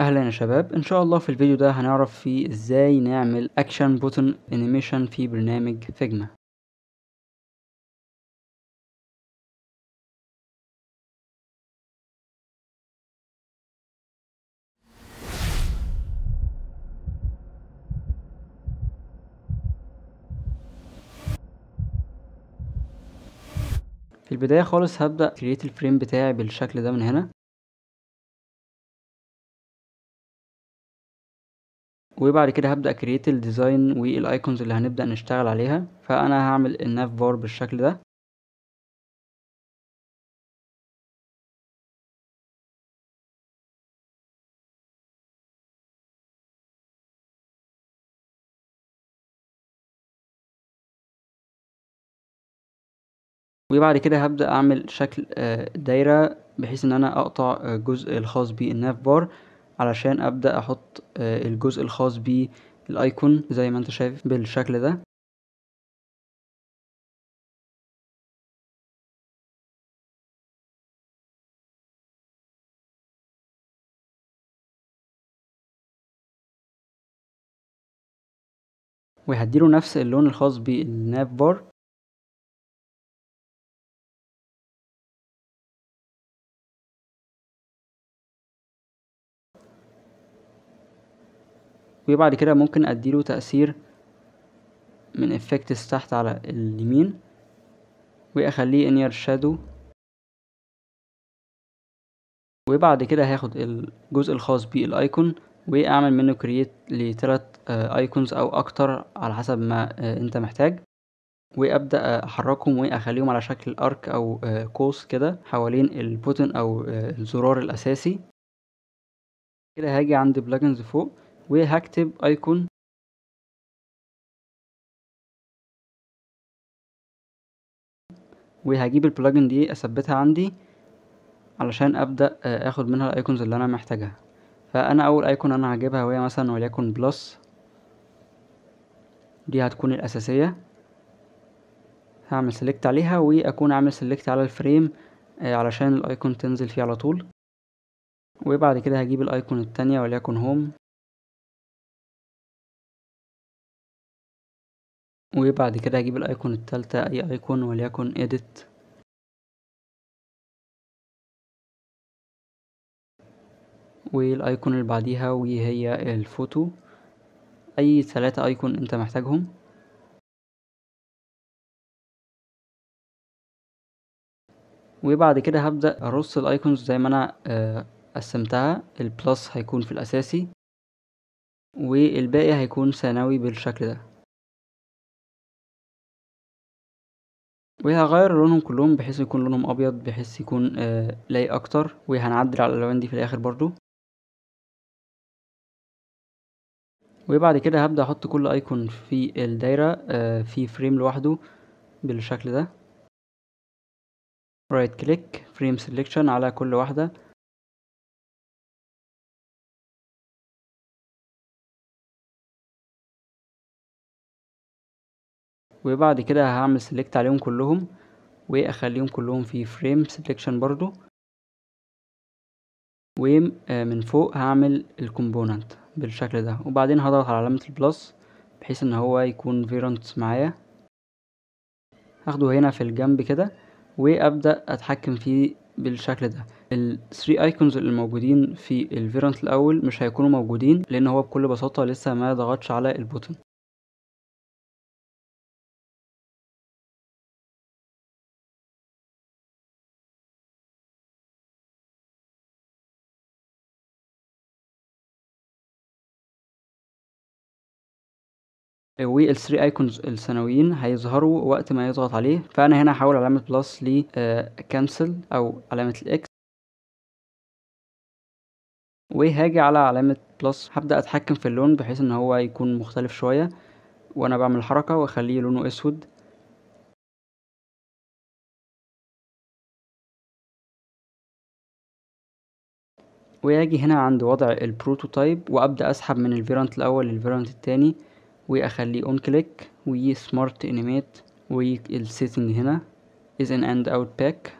اهلا يا شباب ان شاء الله في الفيديو ده هنعرف فيه ازاي نعمل اكشن بوتن انيميشن في برنامج فيجما في البداية خالص هبدأ كرييت الفريم بتاعي بالشكل ده من هنا وبعد كده هبدأ كرييت الديزاين والايكونز اللي هنبدأ نشتغل عليها فأنا هعمل الناف بار بالشكل ده وبعد كده هبدأ أعمل شكل دايرة بحيث إن أنا أقطع الجزء الخاص بالناف بار علشان أبدأ أحط الجزء الخاص بالايكون زي ما انت شايف بالشكل ده وهديله نفس اللون الخاص بالناف بار وبعد كده ممكن اديله تأثير من افكتس تحت على اليمين واخليه انير شادو وبعد كده هاخد الجزء الخاص بالايكون واعمل منه كرييت لتلات ايكونز او اكتر على حسب ما انت محتاج وابدا احركهم واخليهم على شكل ارك او قوس كده حوالين البوتن او الزرار الاساسي كده هاجي عند بلجنز فوق وهكتب ايكون وهجيب البلجن دي اثبتها عندي علشان ابدا اخد منها الايكونز اللي انا محتاجها فانا اول ايكون انا هجيبها وهي مثلا وليكن بلس دي هتكون الاساسيه هعمل سيلكت عليها واكون عامل سيلكت على الفريم علشان الايكون تنزل فيه على طول وبعد كده هجيب الايكون التانية وليكن هوم وبعد كده هجيب الايكون التالتة اي ايكون وليكن edit والايكون اللي بعديها وهي الفوتو اي ثلاثة ايكون انت محتاجهم وبعد كده هبدأ ارص الايكونز زي ما انا قسمتها البلس هيكون في الاساسي والباقي هيكون ثانوي بالشكل ده وهغير لونهم كلهم بحيث يكون لونهم ابيض بحيث يكون آه لايق اكتر وهنعدل على الالوان دي في الاخر برضو وبعد كده هبدأ احط كل ايكون في الدايرة آه في فريم لوحده بالشكل ده رايت كليك فريم سيلكشن على كل واحدة وبعد كده هعمل سيلكت عليهم كلهم واخليهم كلهم في فريم سيلكشن برضو ومن فوق هعمل الكومبوننت بالشكل ده وبعدين هضغط على علامة البلس بحيث ان هو يكون فيرنت معايا هاخده هنا في الجنب كده وابدأ اتحكم فيه بالشكل ده ال 3 ايكونز اللي موجودين في الفيرنت الاول مش هيكونوا موجودين لان هو بكل بساطة لسه ما ضغطش على البوتن وال 3 ايكونز الثانويين هيظهروا وقت ما يضغط عليه فانا هنا هحول علامة بلس ل كانسل او علامة الاكس وهاجي على علامة بلس هبدأ اتحكم في اللون بحيث ان هو يكون مختلف شوية وانا بعمل الحركة واخليه لونه اسود واجي هنا عند وضع البروتوتايب وابدأ اسحب من الفيرنت الاول للفيرنت التاني واخليه اون كليك وسمارت انيميت والسيتنج هنا is in and out pack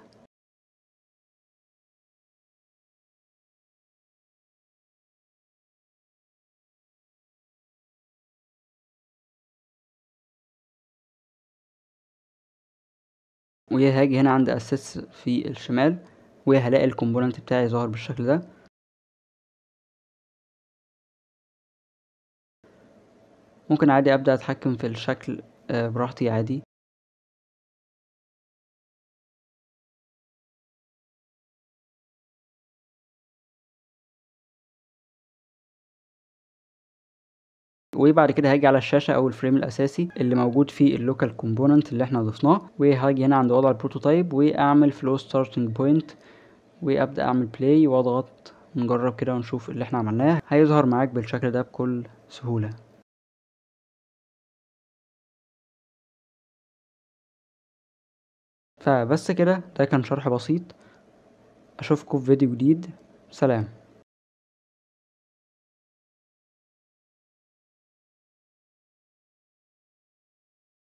وهاجي هنا عند اسيس في الشمال وهلاقي الكومبوننت بتاعي ظاهر بالشكل ده ممكن عادي ابدا اتحكم في الشكل آه، براحتي عادي وبعد كده هاجي على الشاشة او الفريم الاساسي اللي موجود فيه اللوكال كومبوننت اللي احنا ضفناه وهاجي هنا عند وضع البروتوتايب واعمل فلو ستارتنج بوينت وابدا اعمل بلاي واضغط نجرب كده ونشوف اللي احنا عملناه هيظهر معاك بالشكل ده بكل سهولة فبس كده ده كان شرح بسيط اشوفكم في فيديو جديد سلام